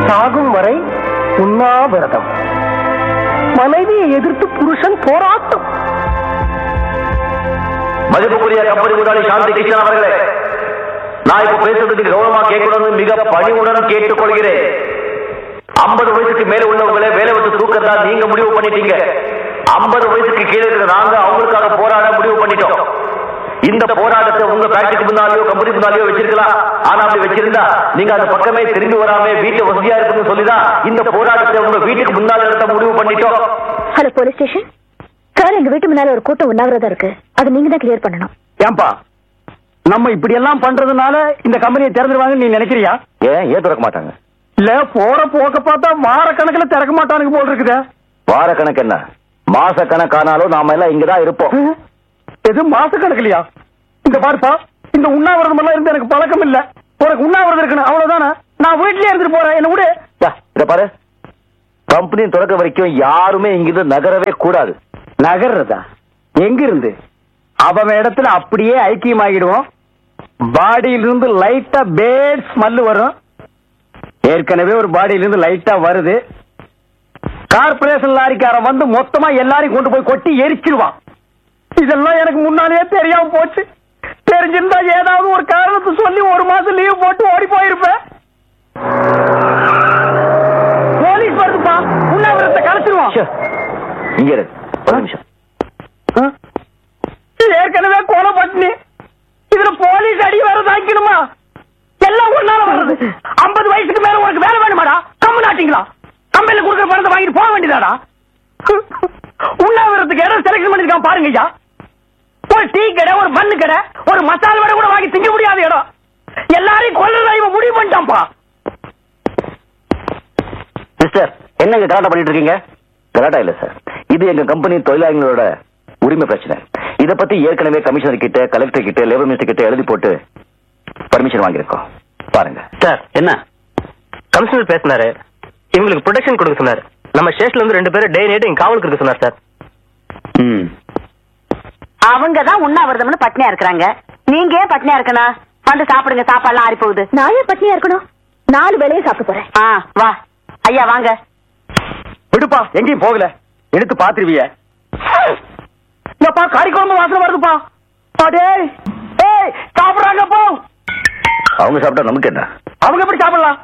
சாகும் வரை உண்ணாவிரதம் மனைவியை எதிர்த்து புருஷன் போராட்டம் மதிப்புக்குரிய கம்பெனி முதலாளி சாந்தி கிருஷ்ணன் அவர்களே நான் இப்ப பேசுறதுக்கு கௌரவமா கேட்கணும்னு மிக பணிவுடன் கேட்டுக்கொள்கிறேன் ஐம்பது வயசுக்கு மேல உள்ளவங்களே வேலை விட்டு தூக்கத்தா நீங்க முடிவு பண்ணிட்டீங்க ஐம்பது வயசுக்கு கீழே இருக்கிற நாங்க அவங்களுக்காக போராட முடிவு பண்ணிட்டோம் இந்த போராட்டத்தை உங்க ஃபேக்டரிக்கு முன்னாலேயோ கம்பெனி முன்னாலேயோ வச்சிருக்கலாம் ஆனா அப்படி வச்சிருந்தா நீங்க அந்த பக்கமே திரும்பி வராம வீட்டுல வசதியா இருக்குன்னு சொல்லிதான் இந்த போராட்டத்தை உங்க வீட்டுக்கு முன்னால நடத்த முடிவு பண்ணிட்டோம் ஹலோ போலீஸ் ஸ்டேஷன் சார் எங்க வீட்டு முன்னால ஒரு கூட்டம் உண்ணாவிரதம் இருக்கு அது நீங்க தான் கிளியர் பண்ணணும் ஏன்பா நம்ம இப்படி எல்லாம் பண்றதுனால இந்த கம்பெனியை திறந்துருவாங்கன்னு நீ நினைக்கிறியா ஏன் ஏன் திறக்க மாட்டாங்க இல்ல போற போக்க பார்த்தா வார கணக்குல திறக்க மாட்டானுங்க போல் இருக்குதே வார கணக்கு என்ன மாச கணக்கானாலும் நாம எல்லாம் இங்கதான் இருப்போம் எது மாச கணக்குலயா இந்த பாருப்பா இந்த உண்ணாவிரதம் எல்லாம் இருந்து எனக்கு பழக்கம் இல்ல உனக்கு உண்ணாவிரதம் இருக்கணும் அவ்வளவுதானே நான் வீட்லயே இருந்துட்டு போறேன் என்ன விடு யா, இத பாரு கம்பெனி திறக்க வரைக்கும் யாருமே இங்கிருந்து நகரவே கூடாது நகர்றதா எங்க இருந்து அவன் இடத்துல அப்படியே ஐக்கியமாகிடுவோம் பாடியிலிருந்து லைட்டா பேட் ஸ்மெல் வரும் ஏற்கனவே ஒரு பாடியிலிருந்து லைட்டா வருது கார்பரேஷன் லாரிக்காரன் வந்து மொத்தமா எல்லாரையும் கொண்டு போய் கொட்டி எரிச்சிருவான் இதெல்லாம் எனக்கு முன்னாலேயே தெரியாம போச்சு தெரிஞ்சிருந்தா ஏதாவது ஒரு காரணத்தை சொல்லி ஒரு மாசம் லீவ் போட்டு ஓடி போயிருப்பேன் போலீஸ் வருதுப்பா உண்ணாவிரத்தை கலைச்சிருவான் ச்சே, இங்க இரு ஒரு நிமிஷம் ஏற்கனவே கொலை பட்டினி இதுல போலீஸ் அடி வேற தாக்கணுமா எல்லாம் ஒன்னால வர்றது ஐம்பது வயசுக்கு மேல உனக்கு வேலை வேணுமாடா கம்மு நாட்டிங்களா கம்பெனில கொடுக்குற பணத்தை வாங்கிட்டு போக வேண்டியதாடா உண்ணாவிரத்துக்கு இடம் செலக்ஷன் பண்ணிருக்கான் பாருங்க ஐயா ஒரு டீ கடை ஒரு பண்ணு கடை ஒரு மசாலா வடை கூட வாங்கி திங்க முடியாத இடம் எல்லாரையும் கொல்றதா இவன் முடிவு பண்ணிட்டான்ப்பா மிஸ்டர் என்னங்க கலாட்டா பண்ணிட்டு இருக்கீங்க கலாட்டா இல்ல சார் இது எங்க கம்பெனி தொழிலாளர்களோட உரிமை பிரச்சனை இத பத்தி ஏற்கனவே கமிஷனர் கிட்ட கலெக்டர் கிட்ட லேபர் மினிஸ்டர் கிட்ட எழுதி போட்டு பர்மிஷன் வாங்கியிருக்கோம் பாருங்க சார் என்ன கமிஷனர் பேசினாரு இவங்களுக்கு ப்ரொடெக்ஷன் கொடுக்க சொன்னாரு நம்ம ஸ்டேஷன்ல இருந்து ரெண்டு பேரும் டே நைட் இங்க காவலுக்கு இருக்க சொன்னார் சார் ம் அவங்க தான் உண்ணாவிரதம்னு பட்னியா இருக்கிறாங்க நீங்க ஏன் பட்னியா இருக்கணும் வந்து சாப்பிடுங்க சாப்பாடுலாம் ஆறி போகுது நான் ஏன் பட்னியா இருக்கணும் நாலு வேளையும் சாப்பிட்டு போறேன் ஆ வா ஐயா வாங்க விடுப்பா எங்கேயும் போகல எடுத்து பாத்துருவிய இல்லப்பா கறி குழம்பு வாசனை வருதுப்பா அடே ஏய் சாப்பிடுறாங்க போ அவங்க சாப்பிட்டா நமக்கு என்ன அவங்க எப்படி சாப்பிடலாம்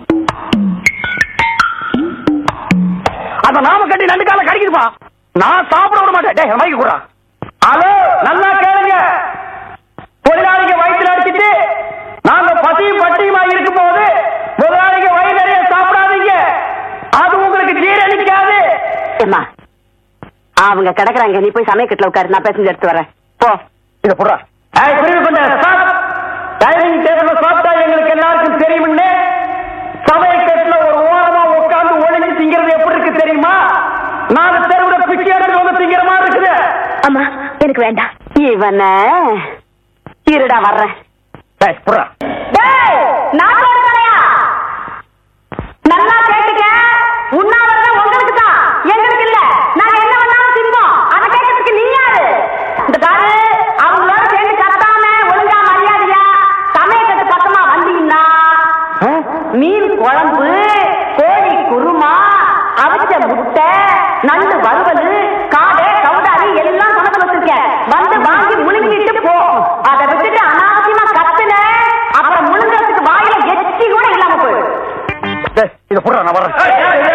அத நாம கட்டி ரெண்டு காலம் கடிக்குதுப்பா நான் சாப்பிட விட மாட்டேன் டேய் மைக்கு கூட ஹலோ நல்லா கேளுங்க தொழிலாளிங்க வயிற்றுல அடிச்சிட்டு நாங்க பசியும் பட்டியுமா இருக்கும் போது முதலாளிங்க வயிறு நிறைய சாப்பிடாதீங்க அது உங்களுக்கு ஜீரணிக்காது ஏம்மா அவங்க கிடக்குறாங்க நீ போய் சமயக்கட்டுல உட்காரு நான் பேசஞ்சு எடுத்து வரேன் போ இத போடுறா ஏய் புரியுது கொஞ்சம் ஸ்டாப் டைனிங் டேபிள்ல சாப்பிட்டா எங்களுக்கு எல்லாருக்கும் தெரியும்னு சமையக்கட்டுல ஒரு ஓரமா உட்கார்ந்து ஒளிஞ்சு திங்கிறது எப்படி இருக்கு தெரியுமா நாலு தெருவுல பிச்சை எடுத்து வந்து திங்கிற மாதிரி இருக்குது அம்மா எனக்கு வேண்டாம் இவன இருடா வர்றேன் ஏய் புடுறா டேய், நாட்டோட தலையா? நல்லா கேட்டுக்க. உண்ணாவிரதம் உங்களுக்கு தான், எங்களுக்கு இல்ல. நாங்க என்ன வேணாலும் தின்போம். அதை கேட்கறதுக்கு நீ யாரு? இந்த பாரு, அவங்களோட சேர்ந்து கத்தாம, ஒழுங்கா மரியாதையா, சமயக்கட்டு பக்கமா வந்தீங்கன்னா, மீன் குழம்பு கோழி குருமா அவிச்ச முட்டை நண்டு வறுவல் காடை கவுடாரி எல்லாம் சமைச்சு வச்சிருக்கேன் வந்து வாங்கி முழுங்கிட்டு போ அதை விட்டுட்டு அனாவசியமா கத்துன அப்புறம் முழுங்குறதுக்கு வாயில எச்சி கூட இல்லாம போயிடும் டேய் இத புடுறா நான் வர்றேன்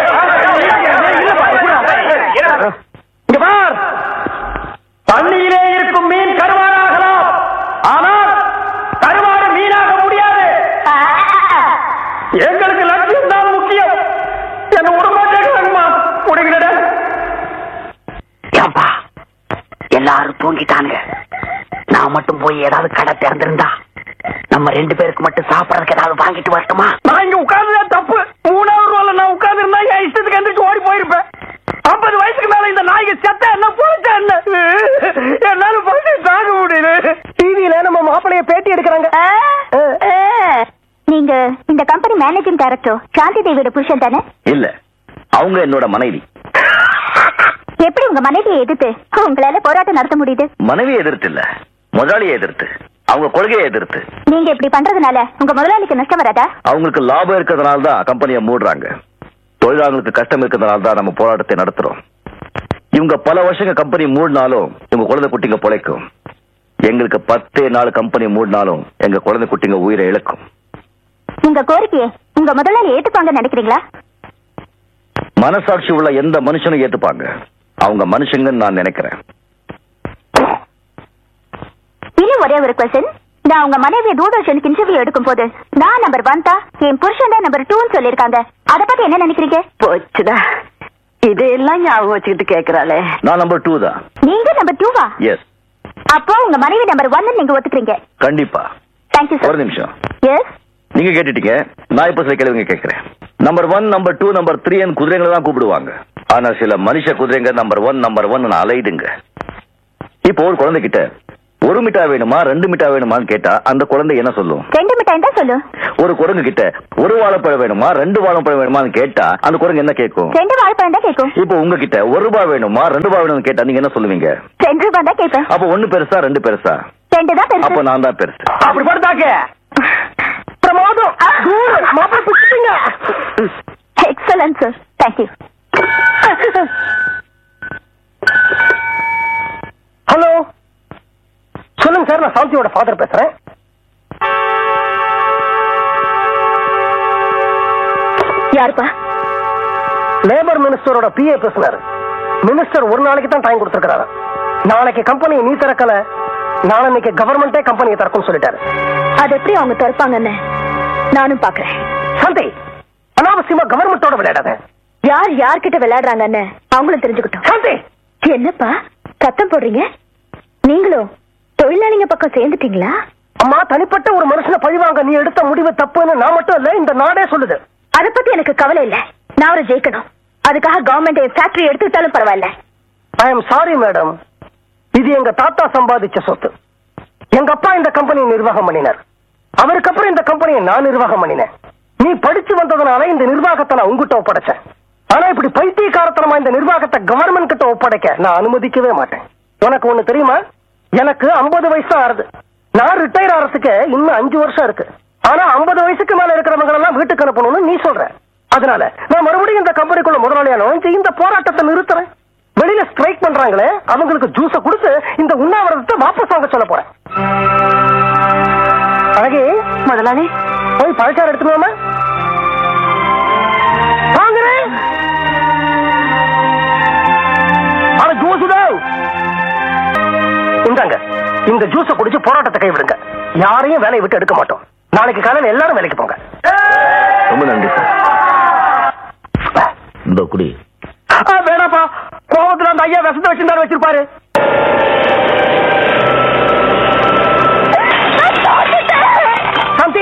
இங்க பார் தண்ணியிலே இருக்கும் மீன் கருவாடாகலாம் ஆனால் கருவாடு மீனாக முடியாது எங்களுக்கு லட்சியம் தான் முக்கியம் என்ன விடமாட்டேங்கிறாங்கம்மா முடிகிறடா ஏன்பா எல்லாரும் தூங்கிட்டானுங்க நான் மட்டும் போய் ஏதாவது கடை திறந்திருந்தா நம்ம ரெண்டு பேருக்கு மட்டும் சாப்பிடறதுக்கு ஏதாவது வாங்கிட்டு வரட்டுமா நான் இங்க உட்கார்ந்ததே தப்பு மூணாவது ரோல நான் உட்கார்ந்து இருந்தா என் இஷ்டத்துக்கு எந்திரிச்சு ஓடி போயிருப்பேன் ஐம்பது வயசுக்கு மேல இந்த நாய்க்கு செத்த என்ன பொழைச்சா என்ன என்னால பசி தாங்க முடியல டிவியில நம்ம மாப்பிளைய பேட்டி எடுக்கிறாங்க நீங்க இந்த கம்பெனி மேனேஜிங் டைரக்டர் சாந்தி தேவியோட புருஷன் தானே இல்ல அவங்க என்னோட மனைவி எப்படி உங்க மனைவியை எதிர்த்து உங்களால போராட்டம் நடத்த முடியுது மனைவியை எதிர்த்து இல்ல முதலாளியை எதிர்த்து அவங்க கொள்கையை எதிர்த்து நீங்க இப்படி பண்றதுனால உங்க முதலாளிக்கு நஷ்டம் வராதா அவங்களுக்கு லாபம் இருக்கிறதுனால தான் கம்பெனியை மூடுறாங்க தொழிலாளர்களுக்கு கஷ்டம் இருக்கிறதுனால தான் நம்ம போராட்டத்தை நடத்துறோம் இவங்க பல வருஷங்க கம்பெனி மூடினாலும் இவங்க குழந்தை குட்டிங்க பொழைக்கும் எங்களுக்கு பத்தே நாள் கம்பெனி மூடினாலும் எங்க குழந்தை குட்டிங்க உயிரை இழக்கும் உங்க கோரிக்கையை உங்க முதலாளி ஏத்துப்பாங்கன்னு நினைக்கிறீங்களா மனசாட்சி உள்ள எந்த மனுஷனும் ஏத்துப்பாங்க அவங்க மனுஷங்கன்னு நான் நினைக்கிறேன் இன்னும் ஒரே ஒரு கொஸ்டின் நான் உங்க மனைவி தூர்தர்ஷனுக்கு இன்டர்வியூ எடுக்கும் போது நான் நம்பர் ஒன் தான் என் புருஷன் தான் நம்பர் டூன்னு சொல்லிருக்காங்க அத பத்தி என்ன நினைக்கிறீங்க போச்சுடா இதையெல்லாம் ஞாபகம் வச்சுக்கிட்டு கேக்குறாளே நான் நம்பர் டூ தான் நீங்க நம்பர் டூவா எஸ் அப்போ உங்க மனைவி நம்பர் ஒன்னு நீங்க ஒத்துக்கிறீங்க கண்டிப்பா தேங்க்யூ ஒரு சார் நிமிஷம் எஸ் நீங்க கேட்டுட்டீங்க நான் இப்ப சில கேள்விங்க கேட்கிறேன் number one number two number three குதிரைங்களை தான் கூப்பிடுவாங்க ஆனா சில மனுஷ குதிரைங்க நம்பர் ஒன் நம்பர் ஒன் அலையுதுங்க இப்போ ஒரு குழந்தை கிட்ட ஒரு மிட்டாய் வேணுமா ரெண்டு மிட்டாய் வேணுமான்னு கேட்டா அந்த குழந்தை என்ன சொல்லும் ரெண்டு மிட்டாய் தான் சொல்லு ஒரு குரங்கு கிட்ட ஒரு வாழைப்பழம் வேணுமா ரெண்டு வாழைப்பழம் வேணுமான்னு கேட்டா அந்த குரங்கு என்ன கேட்கும் ரெண்டு வாழைப்பழம் தான் கேட்கும் இப்போ உங்ககிட்ட ஒரு ரூபாய் வேணுமா ரெண்டு ரூபாய் வேணும்னு கேட்டா நீங்க என்ன சொல்லுவீங்க ரெண்டு ரூபாய் தான் கேட்பேன் அப்போ ஒண்ணு பெருசா ரெண்டு பெருசா ரெண்டு தான் அப்ப பெருசு நான் தான் பெருசு அப்படி படுத்தாக்க பிரமாதம் தூரம் மாப்பிள்ளை பிடிச்சிட்டீங்க எக்ஸலன்ட் சார் தேங்க்யூ ஹலோ சொல்லுங்க சார் நான் சாந்தியோட ஃபாதர் பேசுறேன் யாருப்பா லேபர் மினிஸ்டரோட பிஏ பேசினாரு மினிஸ்டர் ஒரு நாளைக்கு தான் டைம் கொடுத்துருக்காரு நாளைக்கு கம்பெனி நீ திறக்கல நாளைக்கு கவர்மெண்டே கம்பெனியை திறக்கும் சொல்லிட்டாரு அது எப்படி அவங்க திறப்பாங்கன்னு நானும் பாக்குறேன் சாந்தி அனாவசியமா கவர்மெண்டோட விளையாடாத யார் யார்கிட்ட விளையாடுறாங்கன்னு அவங்களும் தெரிஞ்சுக்கிட்டோம் சாந்தி என்னப்பா சத்தம் போடுறீங்க நீங்களும் தொழிலாளிங்க பக்கம் சேர்ந்துட்டீங்களா அம்மா தனிப்பட்ட ஒரு மனுஷனை பழிவாங்க நீ எடுத்த முடிவு தப்புன்னு நான் மட்டும் இல்ல இந்த நாடே சொல்லுது அத பத்தி எனக்கு கவலை இல்ல நான் அவரை ஜெயிக்கணும் அதுக்காக கவர்மெண்ட் ஃபேக்டரி எடுத்துக்கிட்டாலும் பரவாயில்ல ஐ எம் சாரி மேடம் இது எங்க தாத்தா சம்பாதிச்ச சொத்து எங்க அப்பா இந்த கம்பெனியை நிர்வாகம் பண்ணினார் அவருக்கு அப்புறம் இந்த கம்பெனியை நான் நிர்வாகம் பண்ணினேன் நீ படிச்சு வந்ததுனால இந்த நிர்வாகத்தை நான் உங்ககிட்ட ஒப்படைச்சேன் ஆனா இப்படி பைத்தியக்காரத்தனமா இந்த நிர்வாகத்தை கவர்மெண்ட் கிட்ட ஒப்படைக்க நான் அனுமதிக்கவே மாட்டேன் உனக்கு ஒண்ணு தெரியுமா எனக்கு 50 வயசு தான் ஆறுது நான் ரிட்டையர் ஆறதுக்கு இன்னும் அஞ்சு வருஷம் இருக்கு ஆனா 50 வயசுக்கு மேல இருக்கிறவங்க எல்லாம் வீட்டுக்கு அனுப்பணும்னு நீ சொல்ற அதனால நான் மறுபடியும் இந்த கம்பெனிக்குள்ள முதலாளியா நுழைஞ்சு இந்த போராட்டத்தை நிறுத்துறேன் வெளியில ஸ்ட்ரைக் பண்றாங்களே அவங்களுக்கு ஜூஸ கொடுத்து இந்த உண்ணாவிரதத்தை வாபஸ் வாங்க சொல்ல போறேன் அழகே முதலாளி போய் பழச்சாறு எடுத்துக்கலாமா வாங்குறேன் அட ஜூஸ் இந்தாங்க இந்த ஜூஸ குடிச்சு போராட்டத்தை கைவிடுங்க யாரையும் வேலையை விட்டு எடுக்க மாட்டோம் நாளைக்கு காலையில எல்லாரும் வேலைக்கு போங்க ரொம்ப நன்றி சார் இந்த குடி ஆ, வேணாப்பா கோபத்துல அந்த ஐயா விஷத்தை வச்சிருந்தாரு வச்சிருப்பாரு சாந்தி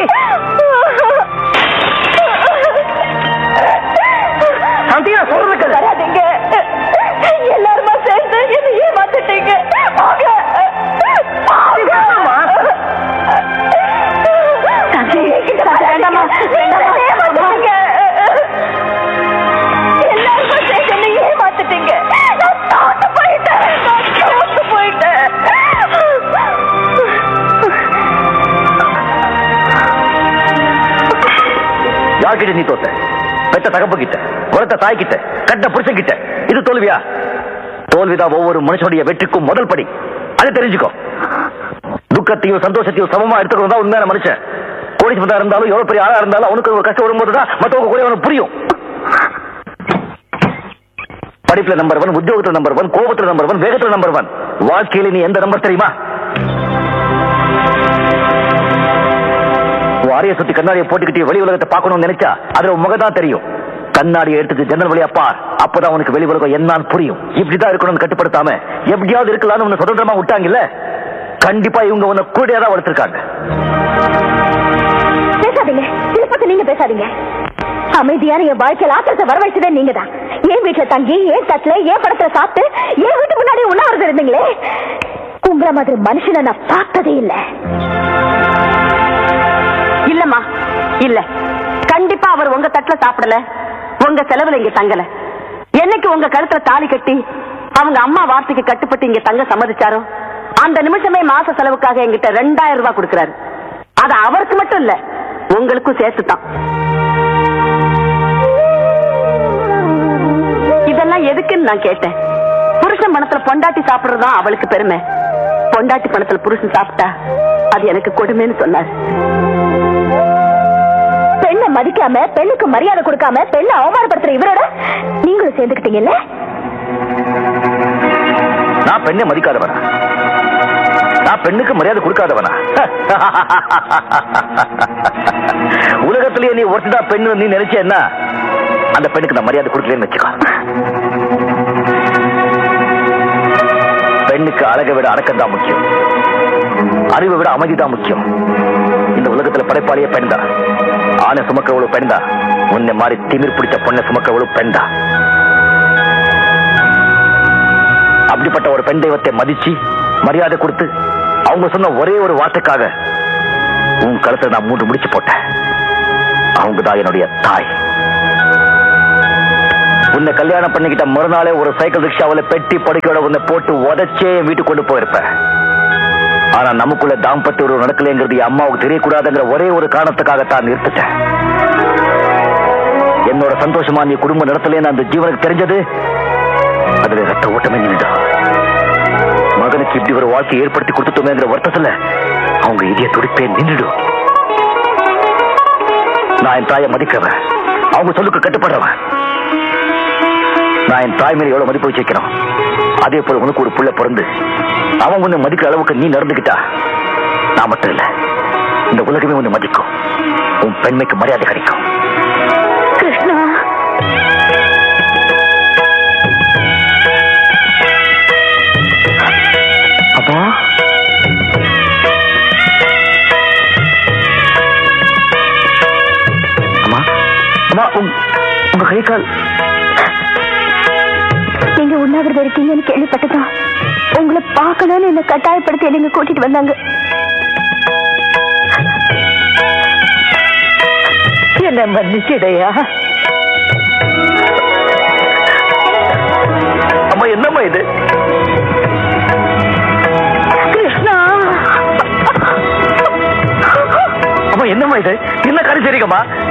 சாந்தி நான் சொல்றது கேளு. வராதீங்க எல்லாருமா சேர்ந்து என்ன ஏமாத்திட்டீங்க போங்க. வேண்டாம்மா. சாந்தி, வேண்டாம்மா, வேண்டாம்மா, ஏமாத்திட்டீங்க. எல்லாருமா சேர்ந்து என்ன ஏமாத்திட்டீங்க. நான் தோத்து போயிட்டேன், நான் தோத்து போயிட்டேன். யார்கிட்ட நீ தோத்த பெத்த தகப்பு கிட்ட குளத்த தாய் கிட்ட கட்ட புருஷன் கிட்ட இது தோல்வியா தோல்விதான் ஒவ்வொரு மனுஷனுடைய வெற்றிக்கும் முதல் படி அதை தெரிஞ்சுக்கோ துக்கத்தையும் சந்தோஷத்தையும் சமமா எடுத்துக்கணும் தான் உண்மையான மனுஷன் கோடீஸ்வரா இருந்தாலும் எவ்வளவு பெரிய ஆளா இருந்தாலும் அவனுக்கு ஒரு கஷ்டம் வரும்போது தான் மத்தவங்க கூட அவனுக்கு புரியும் படிப்புல நம்பர் ஒன் உத்தியோகத்துல நம்பர் ஒன் கோபத்துல நம்பர் ஒன் வேகத்துல நம்பர் ஒன் வாழ்க்கையில நீ எந்த நம்பர் தெரியுமா உன் அறைய சுத்தி கண்ணாடியை போட்டுக்கிட்டு வெளி உலகத்தை பார்க்கணும்னு நினைச்சா அதுல உன் முகம் தான் தெரியும் கண்ணாடியை எடுத்துட்டு ஜன்னல் வழியா பார் அப்பதான் உனக்கு வெளி உலகம் என்னன்னு புரியும் இப்படிதான் இருக்கணும்னு கட்டுப்படுத்தாம எப்படியாவது இருக்கலாம்னு உன்னை சுதந்திரமா விட்டாங்கல்ல கண்டிப்பா இவங்க உன்னை கூடியா தான் வளர்த்திருக்காங்க பேசாதீங்க இதை பத்தி நீங்க பேசாதீங்க அமைதியான என் வாழ்க்கையில் ஆத்திரத்தை வரவழைச்சதே நீங்க தான் என் வீட்டுல தங்கி ஏன் தட்டுல ஏன் படத்துல சாப்பிட்டு என் வீட்டு முன்னாடி உண்ணாவிரதம் இருந்தீங்களே உங்கள மாதிரி மனுஷனை நான் பார்த்ததே இல்ல இல்லம்மா இல்ல கண்டிப்பா அவர் உங்க தட்டுல சாப்பிடல உங்க செலவுல இங்க தங்கல என்னைக்கு உங்க கழுத்துல தாலி கட்டி அவங்க அம்மா வார்த்தைக்கு கட்டுப்பட்டு இங்க தங்க சம்மதிச்சாரோ அந்த நிமிஷமே மாச செலவுக்காக என்கிட்ட ரெண்டாயிரம் ரூபாய் கொடுக்கறாரு அது அவருக்கு மட்டும் இல்ல உங்களுக்கும் சேர்த்து தான் இதெல்லாம் எதுக்குன்னு நான் கேட்டேன் புருஷன் பணத்துல பொண்டாட்டி சாப்பிடுறதா அவளுக்கு பெருமை பொண்டாட்டி பணத்துல புருஷன் சாப்பிட்டா அது எனக்கு கொடுமைன்னு சொன்னார் பெண்ணை மதிக்காம பெண்ணுக்கு மரியாதை கொடுக்காம பெண்ணை அவமானப்படுத்துற இவரோட நீங்களும் சேர்ந்துக்கிட்டீங்கல்ல நான் பெண்ணை மதிக்காதவனா நான் பெண்ணுக்கு மரியாதை கொடுக்காதவனா உலகத்திலேயே நீ ஒருத்ததான் பெண்ணு நீ நினைச்சேன்னா அந்த பெண்ணுக்கு நான் மரியாதை கொடுக்கலன்னு வச்சுக்கோ பெண்ணுக்கு அழகை விட அடக்கம் தான் முக்கியம் அறிவை விட அமைதி தான் முக்கியம் இந்த உலகத்துல படைப்பாளியே பெண் தான் ஆணை சுமக்கிறவளும் பெண் தான் உன்னை மாதிரி திமிர் பிடிச்ச பொண்ணை சுமக்கிறவளும் பெண் தான் அப்படிப்பட்ட ஒரு பெண் தெய்வத்தை மதிச்சு மரியாதை கொடுத்து அவங்க சொன்ன ஒரே ஒரு வார்த்தைக்காக உன் கழுத்தை நான் மூன்று முடிச்சு போட்டேன் அவங்க தான் என்னுடைய தாய் உன்னை கல்யாணம் பண்ணிக்கிட்ட மறுநாளே ஒரு சைக்கிள் ரிக்ஷாவில பெட்டி படுக்கையோட உன்னை போட்டு உதச்சே என் வீட்டுக்கு கொண்டு போயிருப்பேன் ஆனா நமக்குள்ள தாம்பத்திய உறவு நடக்கலைங்கிறது என் அம்மாவுக்கு தெரியக்கூடாதுங்கிற ஒரே ஒரு காரணத்துக்காகத்தான் நிறுத்திட்டேன் என்னோட சந்தோஷமா நீ குடும்பம் நடத்தலைன்னு அந்த ஜீவனுக்கு தெரிஞ்சது அதுல ரத்த ஓட்டமே நின்றுடும் மகனுக்கு இப்படி ஒரு வாழ்க்கை ஏற்படுத்தி கொடுத்துட்டோமேங்கிற வருத்தத்துல அவங்க இதய துடிப்பே நின்றுடும் நான் என் தாயை மதிக்கிறவன் அவங்க சொல்லுக்கு கட்டுப்படுறவன் நான் என் தாய் மேல எவ்வளவு மதிப்பு வச்சிருக்கிறோம் அதே போல உனக்கு ஒரு புள்ள பிறந்து அவன் உன்னை மதிக்கிற அளவுக்கு நீ நடந்துக்கிட்டா நான் மட்டும் இல்ல இந்த உலகமே உன்னை மதிக்கும் உன் பெண்மைக்கு மரியாதை கிடைக்கும் கிருஷ்ணா அப்பா அம்மா அம்மா உங்க உங்க கை கால் நீங்க உண்ணாவிரதம் இருக்கீங்கன்னு கேள்விப்பட்டதும் உங்களை பார்க்கணும்னு என்ன கட்டாயப்படுத்தி நீங்க கூட்டிட்டு வந்தாங்க என்ன மன்னிச்சிடையா அம்மா என்னம்மா இது கிருஷ்ணா அம்மா என்னம்மா இது என்ன காரியம் சரிங்கம்மா